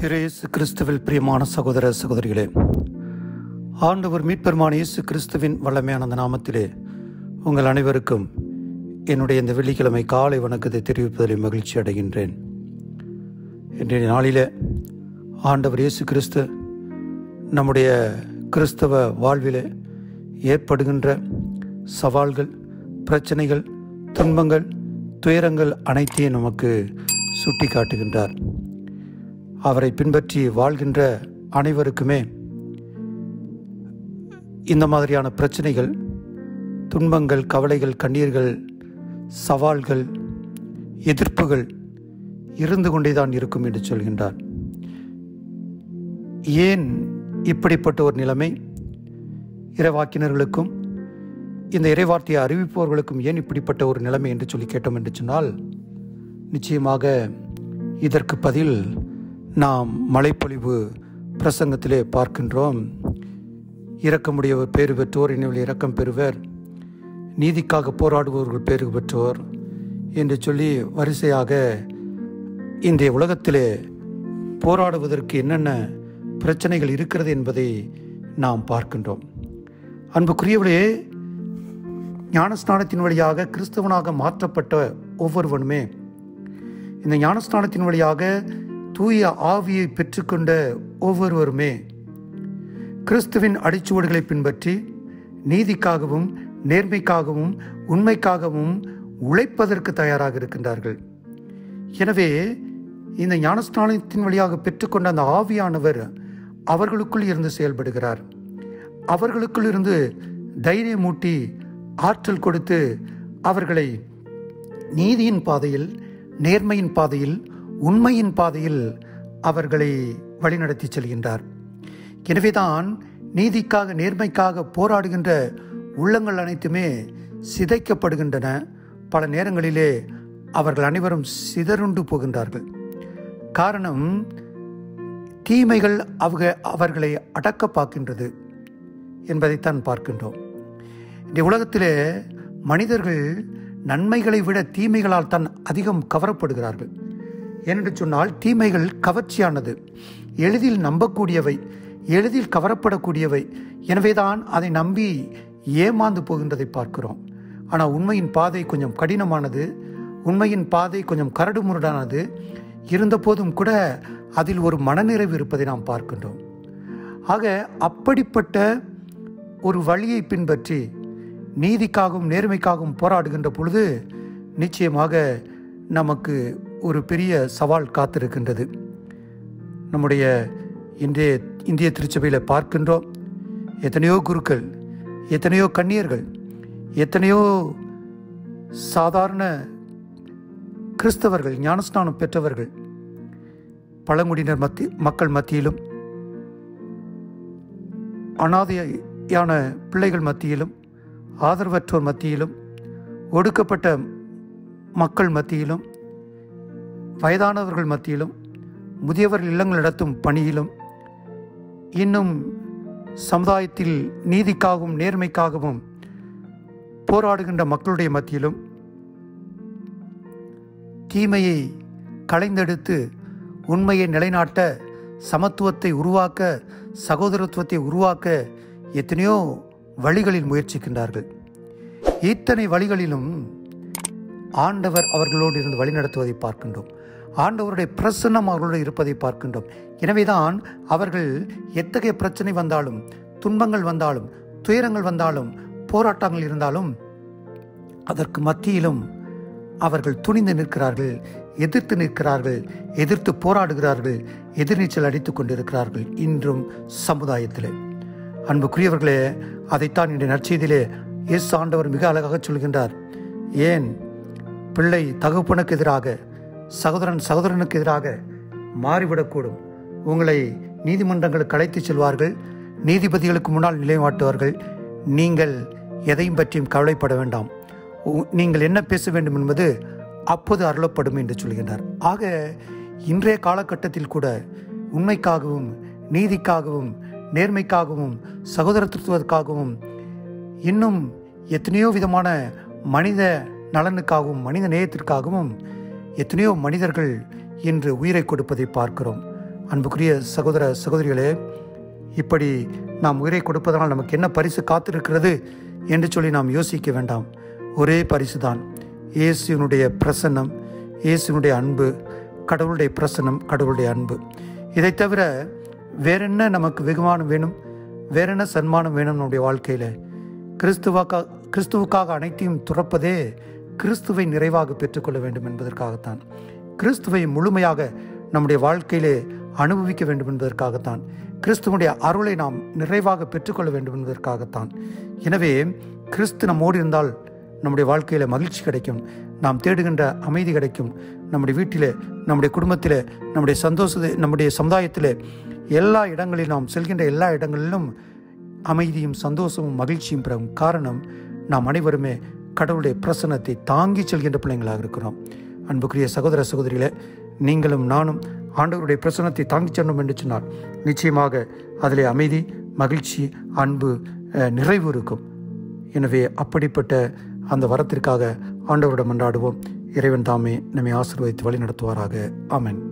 இயேசு கிறிஸ்துவில் பிரியமான சகோதர சகோதரிகளே ஆண்டவர் மீட்பெருமான இயேசு கிறிஸ்துவின் வல்லமையான அந்த நாமத்திலே உங்கள் அனைவருக்கும் என்னுடைய இந்த வெள்ளிக்கிழமை காலை வணக்கத்தை தெரிவிப்பதில் மகிழ்ச்சி அடைகின்றேன் இன்றைய நாளிலே ஆண்டவர் இயேசு கிறிஸ்து நம்முடைய கிறிஸ்தவ வாழ்விலே ஏற்படுகின்ற சவால்கள் பிரச்சனைகள் துன்பங்கள் துயரங்கள் அனைத்தையும் நமக்கு சுட்டி காட்டுகின்றார் அவரை பின்பற்றி வாழ்கின்ற அனைவருக்குமே இந்த மாதிரியான பிரச்சனைகள் துன்பங்கள் கவலைகள் கண்ணீர்கள் சவால்கள் எதிர்ப்புகள் இருந்து கொண்டேதான் இருக்கும் என்று சொல்கின்றார் ஏன் இப்படிப்பட்ட ஒரு நிலைமை இறைவாக்கினர்களுக்கும் இந்த இறைவார்த்தையை அறிவிப்பவர்களுக்கும் ஏன் இப்படிப்பட்ட ஒரு நிலைமை என்று சொல்லி கேட்டோம் என்று சொன்னால் நிச்சயமாக இதற்கு பதில் நாம் மழைப்பொழிவு பிரசங்கத்திலே பார்க்கின்றோம் இரக்கமுடையவர் பேறு பெற்றோர் என்னில் இரக்கம் பெறுவர் நீதிக்காக போராடுபவர்கள் பேறு பெற்றோர் என்று சொல்லி வரிசையாக இன்றைய உலகத்திலே போராடுவதற்கு என்னென்ன பிரச்சனைகள் இருக்கிறது என்பதை நாம் பார்க்கின்றோம் அன்புக்குரியவர்களே ஞானஸ்நானத்தின் வழியாக கிறிஸ்தவனாக மாற்றப்பட்ட ஒவ்வொருவனுமே இந்த ஞானஸ்நானத்தின் வழியாக தூய ஆவியை பெற்றுக்கொண்ட ஒவ்வொருவருமே கிறிஸ்துவின் அடிச்சுவடுகளை பின்பற்றி நீதிக்காகவும் நேர்மைக்காகவும் உண்மைக்காகவும் உழைப்பதற்கு தயாராக இருக்கின்றார்கள் எனவே இந்த ஞானஸ்நானத்தின் வழியாக பெற்றுக்கொண்ட அந்த ஆவியானவர் அவர்களுக்குள் இருந்து செயல்படுகிறார் அவர்களுக்குள் இருந்து தைரியமூட்டி ஆற்றல் கொடுத்து அவர்களை நீதியின் பாதையில் நேர்மையின் பாதையில் உண்மையின் பாதையில் அவர்களை வழிநடத்தி செல்கின்றார் எனவேதான் நீதிக்காக நேர்மைக்காக போராடுகின்ற உள்ளங்கள் அனைத்துமே சிதைக்கப்படுகின்றன பல நேரங்களிலே அவர்கள் அனைவரும் சிதறுண்டு போகின்றார்கள் காரணம் தீமைகள் அவங்க அவர்களை அடக்க பார்க்கின்றது என்பதைத்தான் பார்க்கின்றோம் இந்த உலகத்திலே மனிதர்கள் நன்மைகளை விட தீமைகளால் தான் அதிகம் கவரப்படுகிறார்கள் ஏனென்று சொன்னால் தீமைகள் கவர்ச்சியானது எளிதில் நம்பக்கூடியவை எளிதில் கவரப்படக்கூடியவை எனவேதான் அதை நம்பி ஏமாந்து போகின்றதை பார்க்கிறோம் ஆனால் உண்மையின் பாதை கொஞ்சம் கடினமானது உண்மையின் பாதை கொஞ்சம் கரடுமுரடானது இருந்தபோதும் கூட அதில் ஒரு மனநிறைவு இருப்பதை நாம் பார்க்கின்றோம் ஆக அப்படிப்பட்ட ஒரு வழியை பின்பற்றி நீதிக்காகவும் நேர்மைக்காகவும் போராடுகின்ற பொழுது நிச்சயமாக நமக்கு ஒரு பெரிய சவால் காத்திருக்கின்றது நம்முடைய இன்றைய இந்திய திருச்சபையில் பார்க்கின்றோம் எத்தனையோ குருக்கள் எத்தனையோ கன்னியர்கள் எத்தனையோ சாதாரண கிறிஸ்தவர்கள் ஞானஸ்நானம் பெற்றவர்கள் பழங்குடியினர் மத்தி மக்கள் மத்தியிலும் அனாதையான பிள்ளைகள் மத்தியிலும் ஆதரவற்றோர் மத்தியிலும் ஒடுக்கப்பட்ட மக்கள் மத்தியிலும் வயதானவர்கள் மத்தியிலும் முதியவர்கள் இல்லங்கள் நடத்தும் பணியிலும் இன்னும் சமுதாயத்தில் நீதிக்காகவும் நேர்மைக்காகவும் போராடுகின்ற மக்களுடைய மத்தியிலும் தீமையை களைந்தெடுத்து உண்மையை நிலைநாட்ட சமத்துவத்தை உருவாக்க சகோதரத்துவத்தை உருவாக்க எத்தனையோ வழிகளில் முயற்சிக்கின்றார்கள் இத்தனை வழிகளிலும் ஆண்டவர் அவர்களோடு இருந்து வழிநடத்துவதை பார்க்கின்றோம் ஆண்டவருடைய பிரசன்னம் அவர்களோடு இருப்பதை பார்க்கின்றோம் எனவேதான் அவர்கள் எத்தகைய பிரச்சனை வந்தாலும் துன்பங்கள் வந்தாலும் துயரங்கள் வந்தாலும் போராட்டங்கள் இருந்தாலும் அதற்கு மத்தியிலும் அவர்கள் துணிந்து நிற்கிறார்கள் எதிர்த்து நிற்கிறார்கள் எதிர்த்து போராடுகிறார்கள் எதிர்நீச்சல் அடித்துக் கொண்டிருக்கிறார்கள் இன்றும் சமுதாயத்தில் அன்புக்குரியவர்களே அதைத்தான் இன்றைய நற்செய்தியிலே இயேசு ஆண்டவர் மிக அழகாக சொல்கின்றார் ஏன் பிள்ளை தகப்பனுக்கு எதிராக சகோதரன் சகோதரனுக்கு எதிராக மாறிவிடக்கூடும் உங்களை நீதிமன்றங்களுக்கு அழைத்துச் செல்வார்கள் நீதிபதிகளுக்கு முன்னால் நிலைநாட்டுவார்கள் நீங்கள் எதையும் பற்றியும் கவலைப்பட வேண்டாம் நீங்கள் என்ன பேச வேண்டும் என்பது அப்போது அருளப்படும் என்று சொல்கின்றார் ஆக இன்றைய காலகட்டத்தில் கூட உண்மைக்காகவும் நீதிக்காகவும் நேர்மைக்காகவும் சகோதரத்துவத்துக்காகவும் இன்னும் எத்தனையோ விதமான மனித நலனுக்காகவும் மனித நேயத்திற்காகவும் எத்தனையோ மனிதர்கள் இன்று உயிரை கொடுப்பதை பார்க்கிறோம் அன்புக்குரிய சகோதர சகோதரிகளே இப்படி நாம் உயிரை கொடுப்பதனால் நமக்கு என்ன பரிசு காத்திருக்கிறது என்று சொல்லி நாம் யோசிக்க வேண்டாம் ஒரே பரிசு தான் இயேசுனுடைய பிரசன்னம் இயேசுனுடைய அன்பு கடவுளுடைய பிரசன்னம் கடவுளுடைய அன்பு இதை தவிர வேறென்ன நமக்கு வெகுமானம் வேணும் வேறென்ன சன்மானம் வேணும் நம்முடைய வாழ்க்கையில் கிறிஸ்துவாக்கா கிறிஸ்துவுக்காக அனைத்தையும் துறப்பதே கிறிஸ்துவை நிறைவாக பெற்றுக்கொள்ள வேண்டும் என்பதற்காகத்தான் கிறிஸ்துவை முழுமையாக நம்முடைய வாழ்க்கையிலே அனுபவிக்க வேண்டும் என்பதற்காகத்தான் கிறிஸ்துவனுடைய அருளை நாம் நிறைவாக பெற்றுக்கொள்ள வேண்டும் என்பதற்காகத்தான் எனவே கிறிஸ்து நம்மோடு இருந்தால் நம்முடைய வாழ்க்கையில் மகிழ்ச்சி கிடைக்கும் நாம் தேடுகின்ற அமைதி கிடைக்கும் நம்முடைய வீட்டிலே நம்முடைய குடும்பத்திலே நம்முடைய சந்தோஷ நம்முடைய சமுதாயத்திலே எல்லா இடங்களிலும் நாம் செல்கின்ற எல்லா இடங்களிலும் அமைதியும் சந்தோஷமும் மகிழ்ச்சியும் பெறும் காரணம் நாம் அனைவருமே கடவுளுடைய பிரசன்னத்தை தாங்கி செல்கின்ற பிள்ளைங்களாக இருக்கிறோம் அன்புக்குரிய சகோதர சகோதரிகளே நீங்களும் நானும் ஆண்டவருடைய பிரசன்னத்தை தாங்கிச் சென்றோம் என்று சொன்னால் நிச்சயமாக அதிலே அமைதி மகிழ்ச்சி அன்பு அஹ், நிறைவு இருக்கும் எனவே அப்படிப்பட்ட அந்த வரத்திற்காக ஆண்டவரிடம் மன்றாடுவோம் இறைவன் தாமே நம்மை ஆசீர்வதித்து வழி நடத்துவாராக ஆமென்